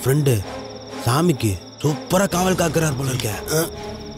Friend சாமிக்கு சூப்பரா காவல் காக்குறார் போல இருக்க அஹ்,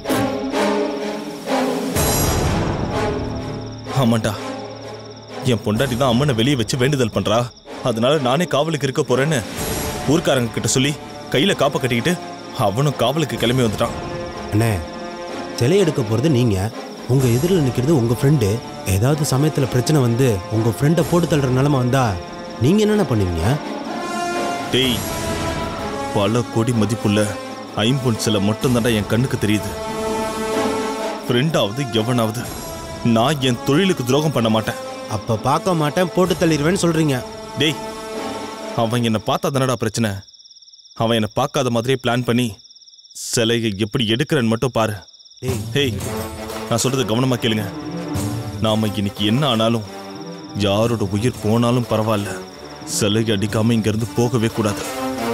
ஆமாண்டா என் பொண்டாட்டி தான் அம்மனை வெளியே வச்சு வேண்டுதல் பண்றா அதனால நானே காவலுக்கு இருக்க போறேன்னு ஊர்க்காரங்க கிட்ட சொல்லி கையில காப்பை கட்டிக்கிட்டு அவனும் காவலுக்கு கிளம்பி வந்துட்டான் அண்ணே சிலை எடுக்க போறது நீங்க உங்க எதிரில் நிக்கிறது உங்க ஃப்ரெண்டு ஏதாவது சமயத்துல பிரச்சனை வந்து உங்க ஃப்ரெண்டை போட்டு தள்ளுற நிலைமை வந்தா நீங்க என்னென்ன பண்ணுவீங்க டேய் பல கோடி மதிப்புள்ள ஐம்பொன் சிலை மட்டும்தான்டா என் கண்ணுக்கு தெரியுது ஃப்ரெண்டாவது எவனாவது நான் என் தொழிலுக்கு துரோகம் பண்ண மாட்டேன் அப்ப பார்க்க மாட்டேன் போட்டு தள்ளிடுவேன்னு சொல்றீங்க டேய் அவன் என்னை பார்த்தா தானடா பிரச்சனை அவன் என்னை பார்க்காத மாதிரியே பிளான் பண்ணி சிலையை எப்படி எடுக்கிறேன்னு மட்டும் பாரு டேய் ஹேய் நான் சொல்றது கவனமா கேளுங்க நாம இன்னைக்கு என்ன ஆனாலும் யாரோட உயிர் போனாலும் பரவாயில்ல சிலை அடிக்காம இங்க இருந்து போகவே கூடாது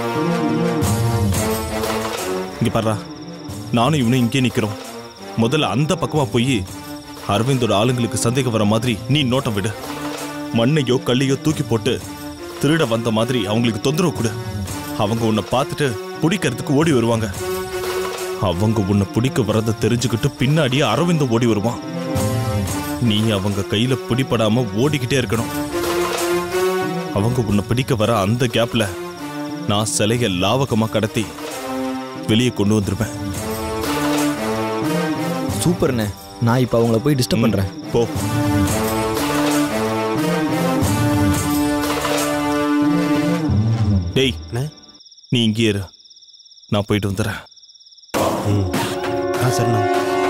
இங்க பாருடா நானும் இவனும் இங்கே நிக்கிறோம் முதல்ல அந்த பக்கமா போய் அரவிந்தோட ஆளுங்களுக்கு சந்தேகம் வர மாதிரி நீ நோட்டம் விடு மண்ணையோ கல்லையோ தூக்கி போட்டு திருட வந்த மாதிரி அவங்களுக்கு தொந்தரவு கொடு அவங்க உன்னை பார்த்துட்டு பிடிக்கிறதுக்கு ஓடி வருவாங்க அவங்க உன்னை பிடிக்க வரத தெரிஞ்சுக்கிட்டு பின்னாடியே அரவிந்தம் ஓடி வருவான் நீ அவங்க கையில பிடிபடாம ஓடிக்கிட்டே இருக்கணும் அவங்க உன்னை பிடிக்க வர அந்த கேப்ல நான் சிலைய லாவகமா கடத்தி வெளியே கொண்டு வந்துருவேன் சூப்பர்ண்ணே நான் இப்போ அவங்கள போய் டிஸ்டர்ப் பண்ணுறேன் போ டேய் அண்ணே நீ இங்கே இரு நான் போயிட்டு வந்துடுறேன் ம் ஆ சரிண்ணா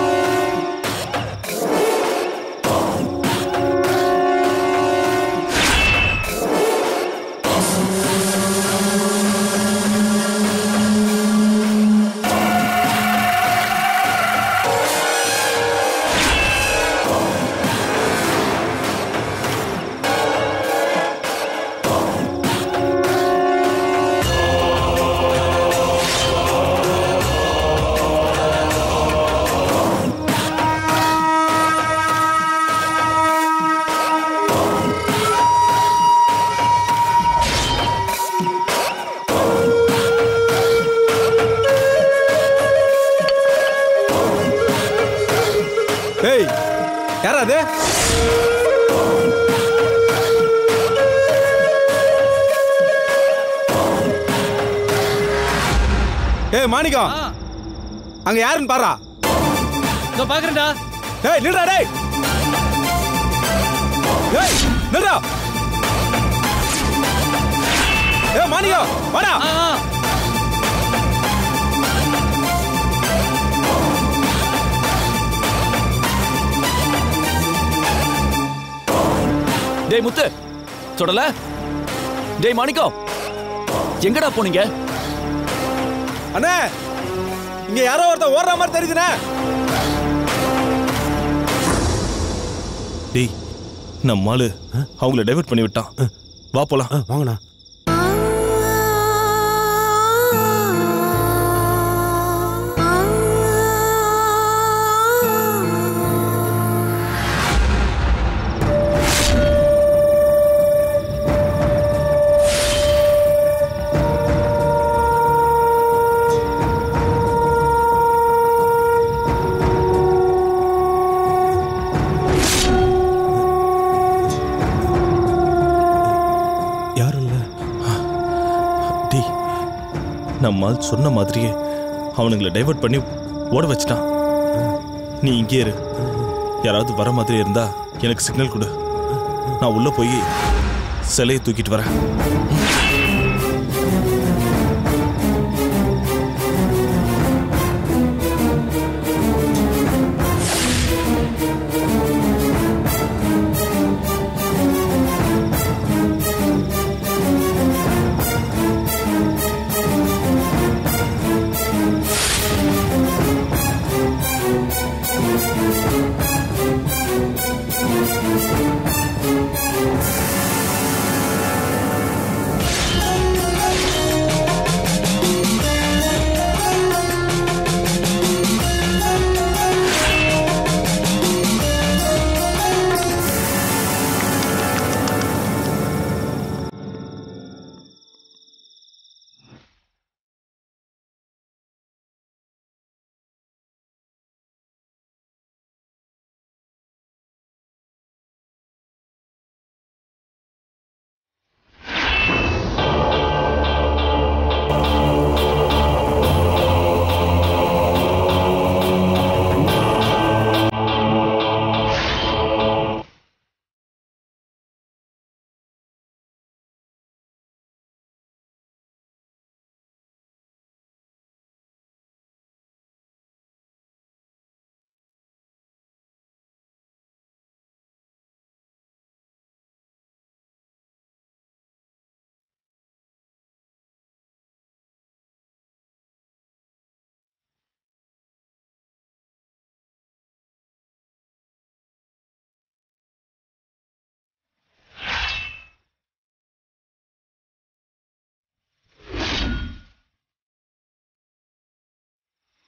ஏய் யாரா அது ஏய் மாணிக்கம் அங்க யாருன்னு பாரா இதோ பாக்குறேன்டா ஏய் நில்றா டேய் ஏய் நில்றா ஏய் மாணிக்கம் வாடா ஆ, ஆ. டேய் முத்து தொடல டேய் மாணிக்கம் எங்கடா போனீங்க அண்ணே இங்க யாரோ ஒருத்தன் ஓடுற மாதிரி தெரியுதுண்ணே டேய் நம்மாலு அவங்கள டைவர்ட் பண்ணி விட்டான் வா போலாம் ஆ வாங்கண்ணா யாரும் இல்லை டேய் நம்மால் சொன்ன மாதிரியே அவனுங்களை டைவர்ட் பண்ணி ஓட வச்சிட்டான் நீ இங்கே இரு யாராவது வர மாதிரி இருந்தா எனக்கு சிக்னல் கொடு நான் உள்ள போய் சிலையை தூக்கிட்டு வரேன்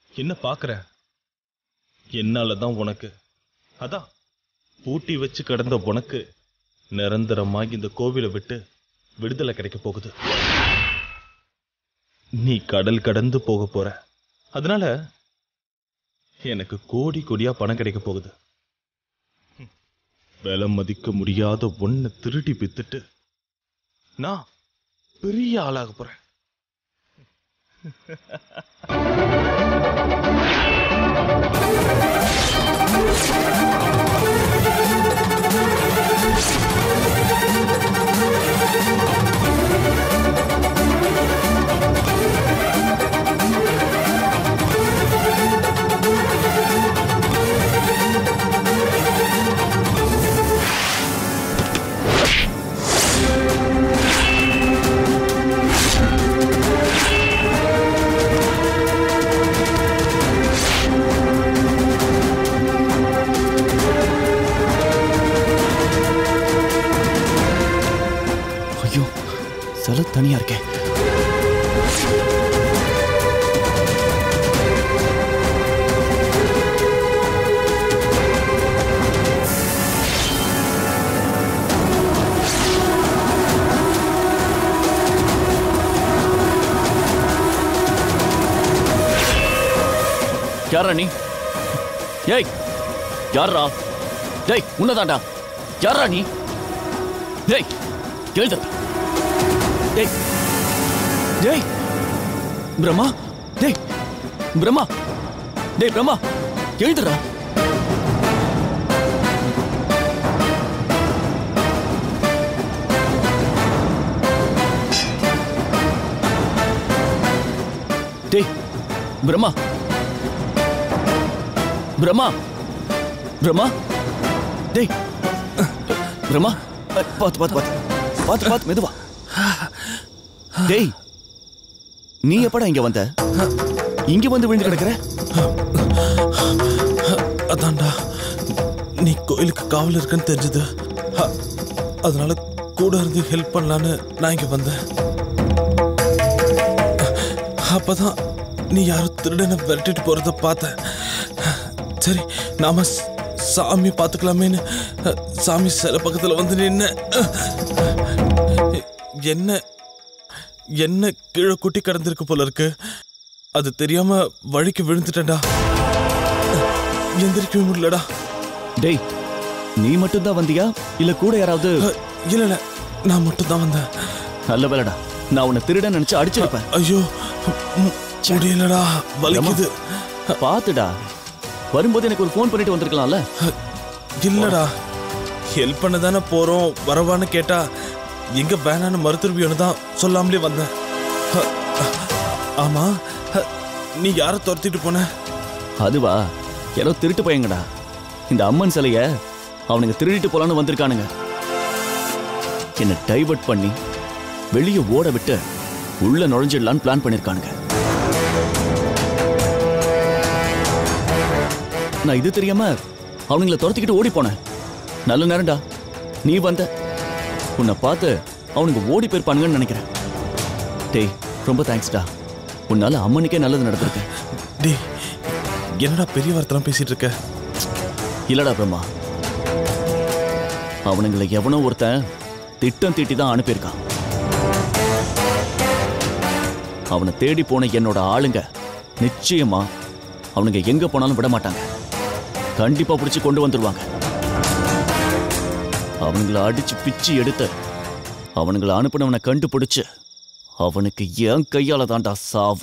என்ன பாக்குற என்னால தான் உனக்கு அதான் பூட்டி வச்சு கிடந்த உனக்கு நிரந்தரமாகி இந்த கோவிலை விட்டு விடுதலை கிடைக்க போகுது நீ கடல் கடந்து போக போற அதனால எனக்கு கோடி கோடியா பணம் கிடைக்க போகுது ம். விலை மதிக்க முடியாத ஒன்ன திருடி வித்துட்டு நான் பெரிய ஆளாக போறேன் ஐயோ சில தனியா இருக்கேன் யாரா நீ ஏய் யாரா டேய் உன்னதாண்டா யாரா நீ டேய் எழுதுற டேய் டேய் பிரம்மா டேய் பிரம்மா டேய் பிரம்மா எழுதுடா டேய் பிரம்மா பிரம்மா பிரம்மா டேய் பிரம்மா அ, பாத்து பாத்து பாத்து பாத்து பாத்து மெதுவா டேய் நீ எப்படா இங்க வந்த இங்க வந்து விழுந்து கிடக்குற அதான்டா நீ கோயிலுக்கு காவல் இருக்குன்னு தெரிஞ்சது அ- அதனால கூட இருந்து ஹெல்ப் பண்ணலான்னு நான் இங்க வந்தேன் அப்பதான் நீ யாரும் திருடனை விரட்டிட்டு போறத பார்த்தேன் சரி நாம ஸ்- சாமி பார்த்துக்கலாமேன்னு அ, சாமி சில பக்கத்துல வந்து நின்ன என்ன என்ன கீழே குட்டி கிடந்திருக்கு போல இருக்கு அது தெரியாம வழிக்கு விழுந்துட்டேன்டா எந்திரிக்கவே முடியலடா டேய் நீ மட்டும் தான் வந்தியா இல்ல கூட யாராவது அ, இல்ல இல்ல நான் மட்டும் தான் வந்தேன் நல்ல வேலைடா நான் உன்னை திருட நினைச்சு அடிச்சிருப்பேன் ஐயோ மு- முடியலடா வலிக்குது பாத்துடா வரும்போது எனக்கு ஒரு ஃபோன் பண்ணிட்டு வந்திருக்கலாம்ல அ, இல்லடா ஹெல்ப் பண்ண தானே போறோம் வரவான்னு கேட்டா எங்க வேணான்னு மறுத்திருப்பியோன்னு தான் சொல்லாமலே வந்தேன் அ, அ, ஆமா அ, நீ யாரை துரத்திட்டு போன அதுவா யாரோ திருட்டு பையங்கடா இந்த அம்மன் சிலைய அவனுங்க திருடிட்டு போலான்னு வந்திருக்கானுங்க என்ன டைவர்ட் பண்ணி வெளியே ஓட விட்டு உள்ள நுழைஞ்சிடலான்னு பிளான் பண்ணிருக்கானுங்க நான் இது தெரியாம அவனுங்கள துரத்திக்கிட்டு ஓடி போனேன் நல்ல நேரம்டா நீ வந்த உன்னை பார்த்து அவனுங்க ஓடி போயிருப்பானுங்கன்னு நினைக்கிறேன் டேய் ரொம்ப தேங்க்ஸ்டா உன்னால அம்மனுக்கே நல்லது நடந்திருக்கு டேய் என்னடா பெரிய வார்த்தைலாம் பேசிட்டு இருக்க இல்லடா பிரம்மா அவனுங்களை எவனோ ஒருத்தன் திட்டம் தீட்டி தான் அனுப்பியிருக்கான் அவனை தேடி போன என்னோட ஆளுங்க நிச்சயமா அவனுங்க எங்க போனாலும் விட மாட்டாங்க கண்டிப்பா பிடிச்சு கொண்டு வந்துருவாங்க அவனுங்கள அடிச்சு பிச்சு எடுத்து அவனுங்கள அனுப்பினவனை கண்டுபிடிச்சு அவனுக்கு என் கையால தான்டா சாவு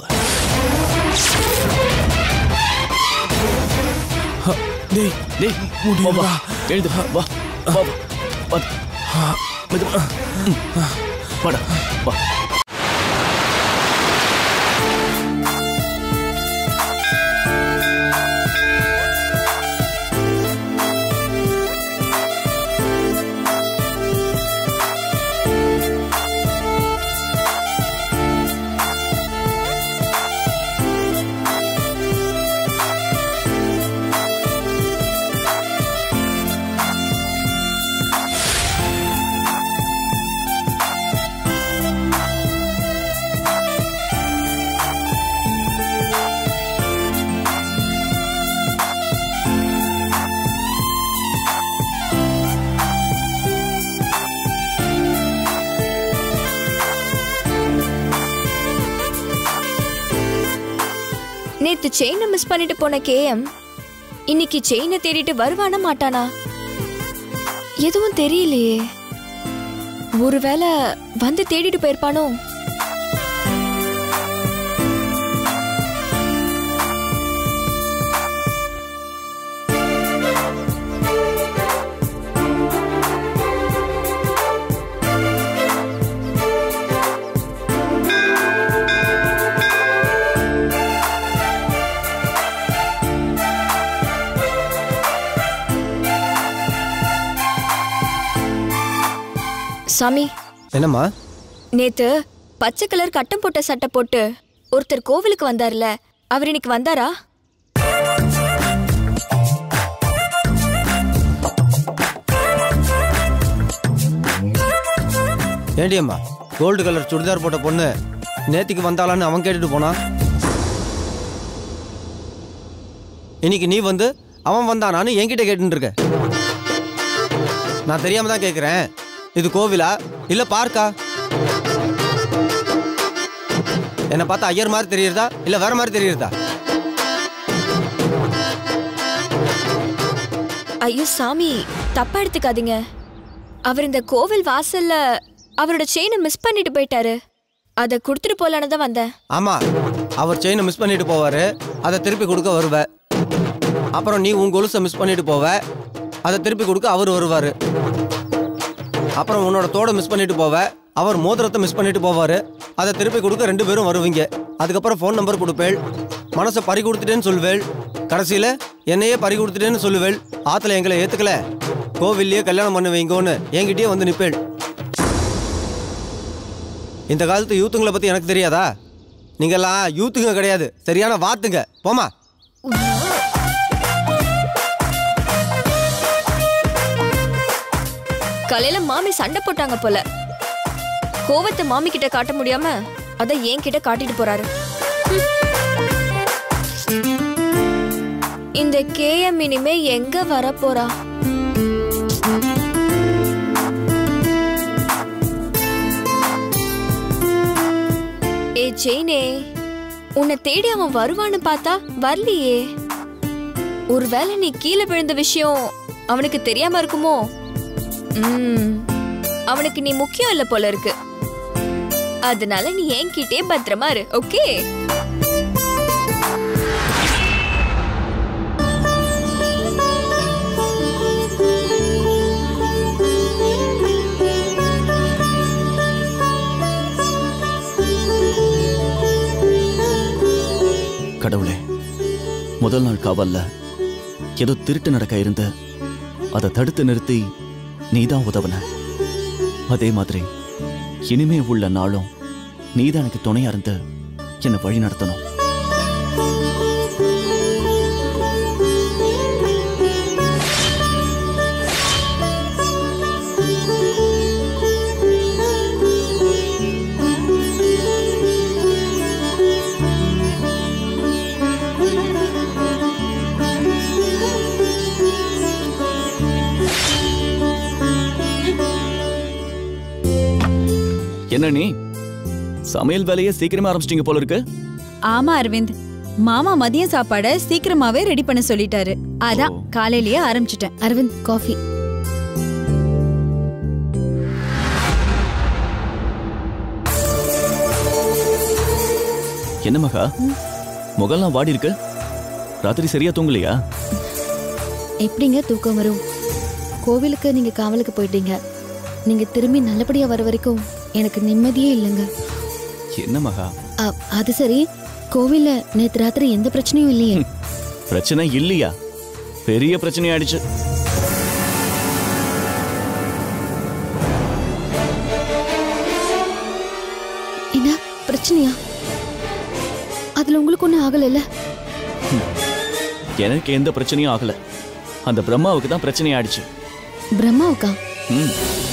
டேய் டேய் முடியலடா. வா, வா. எழுந்து வா வா வா வா மெதுவா. ம். வாடா வா நேத்து செயினை மிஸ் பண்ணிட்டு போன கேஎம் இன்னைக்கு செயினை தேடிட்டு வருவானா மாட்டானா எதுவும் தெரியலையே ஒருவேளை வந்து தேடிட்டு போயிருப்பானோ சாமி என்னம்மா நேத்து பச்சை கலர் கட்டம் போட்ட சட்டை போட்டு ஒருத்தர் கோவிலுக்கு வந்தார்ல அவர் இன்னைக்கு வந்தாரா ஏண்டி அம்மா கோல்டு கலர் சுடிதார் போட்ட பொண்ணு நேத்திக்கு வந்தாளான்னு அவன் கேட்டுட்டு போனான் இன்னைக்கு நீ வந்து அவன் வந்தானான்னு என்கிட்ட கேட்டுட்டு இருக்க நான் தெரியாம தான் கேட்குறேன் இது கோவிலா இல்ல பார்க்கா என்னை பார்த்தா ஐயர் மாதிரி தெரியுறதா இல்ல வேற மாதிரி தெரியுறதா ஐயோ சாமி தப்பா எடுத்துக்காதீங்க அவர் இந்த கோவில் வாசல்ல அவரோட செயினை மிஸ் பண்ணிட்டு போயிட்டாரு அதை கொடுத்துட்டு போலான்னு தான் வந்தேன் ஆமா அவர் செயினை மிஸ் பண்ணிட்டு போவாரு அதை திருப்பி கொடுக்க வருவ அப்புறம் நீ உன் கொலுசை மிஸ் பண்ணிட்டு போவ அதை திருப்பி கொடுக்க அவர் வருவாரு அப்புறம் உன்னோட தோடை மிஸ் பண்ணிட்டு போவ அவர் மோதிரத்தை மிஸ் பண்ணிட்டு போவாரு அதை திருப்பி கொடுக்க ரெண்டு பேரும் வருவீங்க அதுக்கப்புறம் ஃபோன் நம்பர் கொடுப்பேள் மனசை பறி கொடுத்துட்டேன்னு சொல்லுவேள் கடைசியில என்னையே பறி கொடுத்துட்டேன்னு சொல்லுவேள் ஆத்துல எங்களை ஏத்துக்கல கோவில்லையே கல்யாணம் பண்ண வைங்கோன்னு என்கிட்டயே வந்து நிப்பேள் இந்த காலத்து யூத்துங்களை பத்தி எனக்கு தெரியாதா நீங்கெல்லாம் யூத்துங்க கிடையாது சரியான வாத்துங்க போமா காலையில மாமி சண்டை போட்டாங்க போல கோவத்தை மாமி கிட்ட காட்ட முடியாம அத என் கிட்ட காட்டிட்டு போறாரு இந்த கேஎம் இனிமே எங்க வர போறா ஏ ஜெயினே உன்னை தேடி அவன் வருவான்னு பார்த்தா வரலையே ஒருவேளை நீ கீழே விழுந்த விஷயம் அவனுக்கு தெரியாம இருக்குமோ ம், அவனுக்கு நீ முக்கியம் இல்ல போல இருக்கு அதனால நீ என்கிட்டே பத்திரமா இரு ஓகே கடவுளே முதல் நாள் காவல்ல ஏதோ திருட்டு நடக்க இருந்து அதை தடுத்து நிறுத்தி நீதான் உதவுன அதே மாதிரி இனிமே உள்ள நாளும் நீதான் எனக்கு துணையா இருந்து என்னை வழி நடத்தணும் என்ன நீ சமையல் வேலையை சீக்கிரமா ஆரம்பிச்சிட்டீங்க போல இருக்கு ஆமா அரவிந்த் மாமா மதிய சாப்பாட சீக்கிரமாவே ரெடி பண்ண சொல்லிட்டாரு அதான் ஓ. காலையிலேயே ஆரம்பிச்சிட்டேன் அரவிந்த் காஃபி என்ன மகா முகல்லாம் வாடி இருக்கு ராத்திரி சரியா தூங்கலையா எப்படிங்க தூக்கம் வரும் கோவிலுக்கு நீங்க காவலுக்கு போயிட்டீங்க நீங்க திரும்பி நல்லபடியா வர வரைக்கும் எனக்கு நிம்மதியே இல்லைங்க என்ன மகா அ- அது சரி கோவில்ல நேத்து ராத்திரி எந்த பிரச்சனையும் இல்லையே பிரச்சனை இல்லையா பெரிய பிரச்சனை ஆயிடுச்சு என்ன பிரச்சனையா அதுல உங்களுக்கு ஒண்ணும் ஆகலைல்ல எனக்கு எந்த பிரச்சனையும் ஆகல அந்த பிரம்மாவுக்கு தான் பிரச்சனை ஆயிடுச்சு பிரம்மாவுக்கா ம்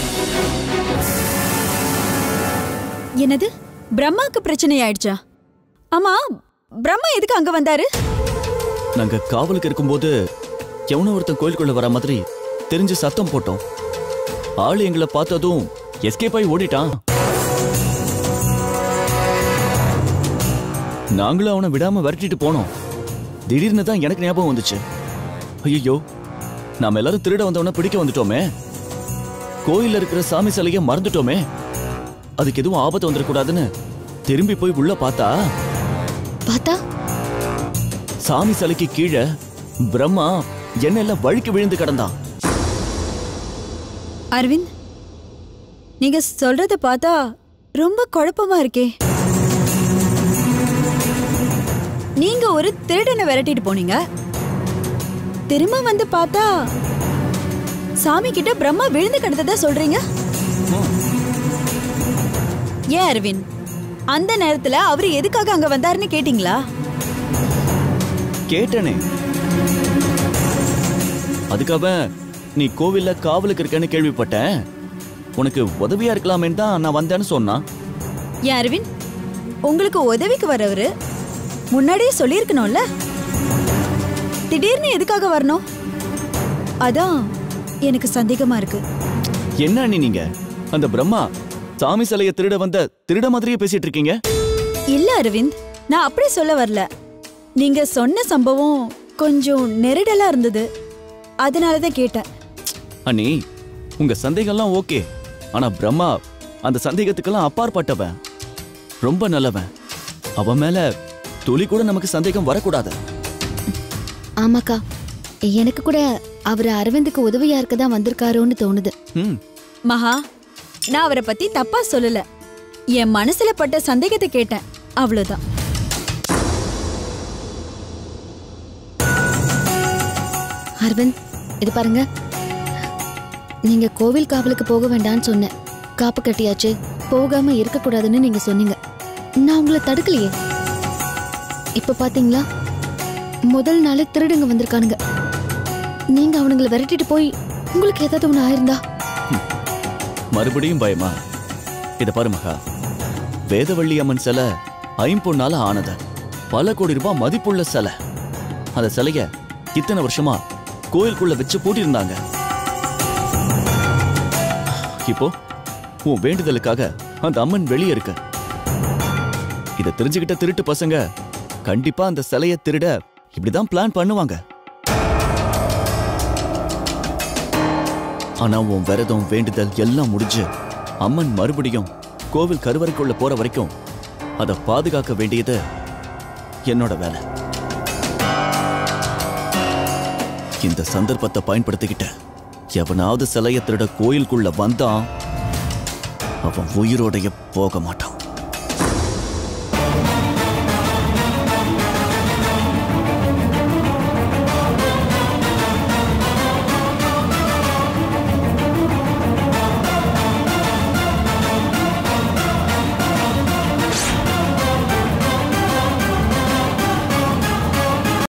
என்னது பிரம்மாக்கு பிரச்சனை ஆயிடுச்சா ஆமா பிரம்மா எதுக்கு அங்க வந்தாரு நாங்க காவலுக்கு இருக்கும்போது எவனோ ஒருத்தன் கோயிலுக்குள்ள வர மாதிரி தெரிஞ்சு சத்தம் போட்டோம் ஆள் எங்களை பார்த்ததும் எஸ்கேப் ஆகி ஓடிட்டான் நாங்களும் அவனை விடாம விரட்டிட்டு போனோம் திடீர்னு தான் எனக்கு ஞாபகம் வந்துச்சு ஐயோ நாம எல்லாரும் திருட வந்தவன பிடிக்க வந்துட்டோமே கோயில்ல இருக்கிற சாமி சிலைய மறந்துட்டோமே அதுக்கு எதுவும் ஆபத்து வந்துடக்கூடாதுன்னு திரும்பி போய் உள்ள பார்த்தா பார்த்தா சாமி சிலைக்கு கீழே பிரம்மா எண்ணெய்ல வழுக்கி விழுந்து கிடந்தான் அரவிந்த் நீங்க சொல்றத பார்த்தா ரொம்ப குழப்பமா இருக்கே நீங்க ஒரு திருடனை விரட்டிட்டு போனீங்க திரும்ப வந்து பார்த்தா சாமி கிட்ட பிரம்மா விழுந்து கிடந்ததா சொல்றீங்க ஏன் அரவிந்த் அந்த நேரத்துல அவரு எதுக்காக அங்க வந்தாருன்னு கேட்டீங்களா கேட்டனே அதுக்காக நீ கோவில்ல காவலுக்கு இருக்கேன்னு கேள்விப்பட்டேன் உனக்கு உதவியா இருக்கலாமேன்னு தான் நான் வந்தேன்னு சொன்னான் ஏன் அரவிந்த் உங்களுக்கு உதவிக்கு வரவரு முன்னாடியே சொல்லியிருக்கணும்ல திடீர்னு எதுக்காக வரணும் அதான் எனக்கு சந்தேகமா இருக்கு என்ன அண்ணி நீங்க அந்த பிரம்மா சாமி சிலைய திருட வந்த திருட மாதிரியே பேசிட்டு இருக்கீங்க இல்ல அரவிந்த் நான் அப்படி சொல்ல வரல நீங்க சொன்ன சம்பவம் கொஞ்சம் நெருடலா இருந்தது அதனால தான் கேட்டேன் அண்ணி உங்க சந்தேகம்லாம் ஓகே ஆனா பிரம்மா அந்த சந்தேகத்துக்கெல்லாம் அப்பாற்பட்டவன் ரொம்ப நல்லவன் அவன் மேல துளி கூட நமக்கு சந்தேகம் வரக்கூடாது ஆமாக்கா எனக்கு கூட அவர் அரவிந்துக்கு உதவியா இருக்க தான் வந்திருக்காரோன்னு தோணுது ம் மகா நான் அவரை பத்தி தப்பா சொல்லல என் மனசுல பட்ட சந்தேகத்தை கேட்டேன் அவ்வளவுதான் அரவிந்த் இது பாருங்க நீங்க கோவில் காவலுக்கு போக வேண்டாம்னு சொன்னேன் காப்பு கட்டியாச்சு போகாம இருக்கக்கூடாதுன்னு நீங்க சொன்னீங்க நான் உங்களை தடுக்கலையே இப்ப பாத்தீங்களா முதல் நாளே திருடுங்க வந்திருக்கானுங்க நீங்க அவனுங்களை விரட்டிட்டு போய் உங்களுக்கு ஏதாவது ஒண்ணு ஆயிருந்தா மறுபடியும் பயமா இத பாரு மகா வேதவள்ளி அம்மன் சிலை ஐம்பொன்னால ஆனது பல கோடி ரூபாய் மதிப்புள்ள சிலை அந்த சிலைய இத்தனை வருஷமா கோயிலுக்குள்ள வச்சு பூட்டியிருந்தாங்க இப்போ உன் வேண்டுதலுக்காக அந்த அம்மன் வெளியே இருக்கு இத தெரிஞ்சுக்கிட்ட திருட்டு பசங்க கண்டிப்பா அந்த சிலைய திருட இப்படிதான் பிளான் பண்ணுவாங்க ஆனா உன் விரதம் வேண்டுதல் எல்லாம் முடிஞ்சு அம்மன் மறுபடியும் கோவில் கருவறைக்குள்ள போற வரைக்கும் அதை பாதுகாக்க வேண்டியது என்னோட வேலை இந்த சந்தர்ப்பத்தை பயன்படுத்திக்கிட்டு எவனாவது சிலைய திருட கோயிலுக்குள்ள வந்தான் அவன் உயிரோடைய போக மாட்டான்